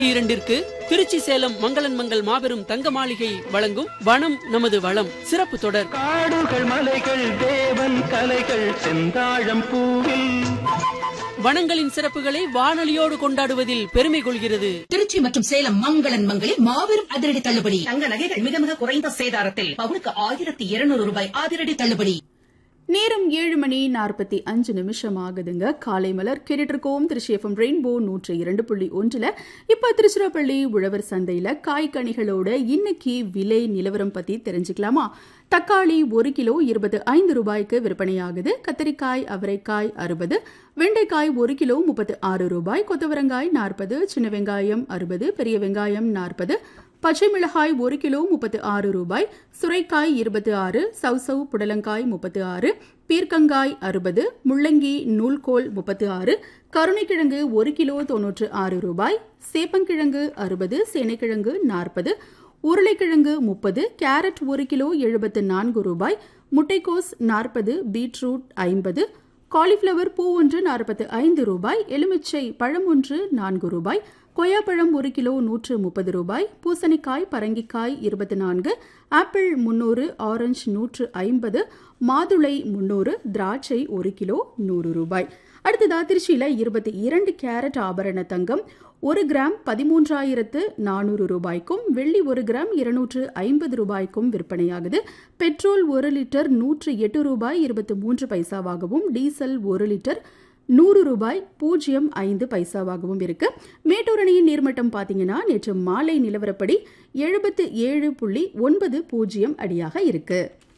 இரண்டிற்கு திருச்சி சேலம் மங்களன் மங்கள் மாபெரும் தங்க மாளிகை வழங்கும் வனம் நமது வளம் சிறப்பு தொடர் காடுகள் மலைகள் தேவன் கலைகள் செந்தாழம் பூவில் வனங்களின் சிறப்புகளை வானொலியோடு கொண்டாடுவதில் பெருமை கொள்கிறது திருச்சி மற்றும் சேலம் மங்களன் மங்களில் மாபெரும் அதிரடி தள்ளுபடி தங்க நகைகள் மிக மிக குறைந்த சேதாரத்தில் பவுனுக்கு ஆயிரத்தி இருநூறு ரூபாய் அதிரடி தள்ளுபடி நேரம் ஏழு மணி நாற்பத்தி அஞ்சு நிமிஷம் ஆகுதுங்க காலை மலர் கேட்டுட்டு இருக்கோம் திருச்சி எஃப்எம் ரெயின்போ நூற்று இரண்டு புள்ளி ஒன்றுல இப்ப திருச்சிராப்பள்ளி உழவர் சந்தையில காய்கனிகளோட இன்னைக்கு விலை நிலவரம் பத்தி தெரிஞ்சுக்கலாமா தக்காளி ஒரு கிலோ இருபது ஐந்து ரூபாய்க்கு விற்பனையாகுது கத்திரிக்காய் அவரைக்காய் அறுபது வெண்டைக்காய் ஒரு கிலோ முப்பத்து ஆறு ரூபாய் கொத்தவரங்காய் நாற்பது சின்ன வெங்காயம் அறுபது பெரிய வெங்காயம் நாற்பது பச்சை மிளகாய் ஒரு கிலோ முப்பத்து ஆறு ரூபாய் சுரைக்காய் இருபத்தி ஆறு சவுசவ் புடலங்காய் முப்பத்து ஆறு பீர்க்கங்காய் அறுபது முள்ளங்கி நூல்கோல் முப்பத்து ஆறு கருணைக்கிழங்கு ஒரு கிலோ தொன்னூற்று ஆறு ரூபாய் சேப்பங்கிழங்கு அறுபது சேனைக்கிழங்கு நாற்பது உருளைக்கிழங்கு முப்பது கேரட் ஒரு கிலோ எழுபத்து நான்கு ரூபாய் முட்டைக்கோஸ் நாற்பது பீட்ரூட் ஐம்பது காலிஃப்ளவர் பூ ஒன்று நாற்பத்து ஐந்து ரூபாய் எலுமிச்சை பழம் ஒன்று நான்கு ரூபாய் கொய்யாப்பழம் ஒரு கிலோ நூற்று முப்பது ரூபாய் பூசணிக்காய் பரங்கிக்காய் இருபத்தி நான்கு ஆப்பிள் முன்னூறு ஆரஞ்சு நூற்று ஐம்பது மாதுளை முன்னூறு திராட்சை ஒரு கிலோ நூறு ரூபாய் அடுத்ததா திருச்சியில இருபத்தி இரண்டு கேரட் ஆபரண தங்கம் ஒரு கிராம் பதிமூன்றாயிரத்து நானூறு ரூபாய்க்கும் வெள்ளி ஒரு கிராம் இருநூற்று ஐம்பது ரூபாய்க்கும் விற்பனையாகுது பெட்ரோல் ஒரு லிட்டர் நூற்று எட்டு ரூபாய் இருபத்தி மூன்று பைசாவாகவும் டீசல் ஒரு லிட்டர் நூறு ரூபாய் பூஜ்ஜியம் ஐந்து பைசாவாகவும் இருக்கு மேட்டூர் அணையின் நீர்மட்டம் பார்த்தீங்கன்னா நேற்று மாலை நிலவரப்படி எழுபத்து ஏழு புள்ளி ஒன்பது பூஜ்ஜியம் அடியாக இருக்கு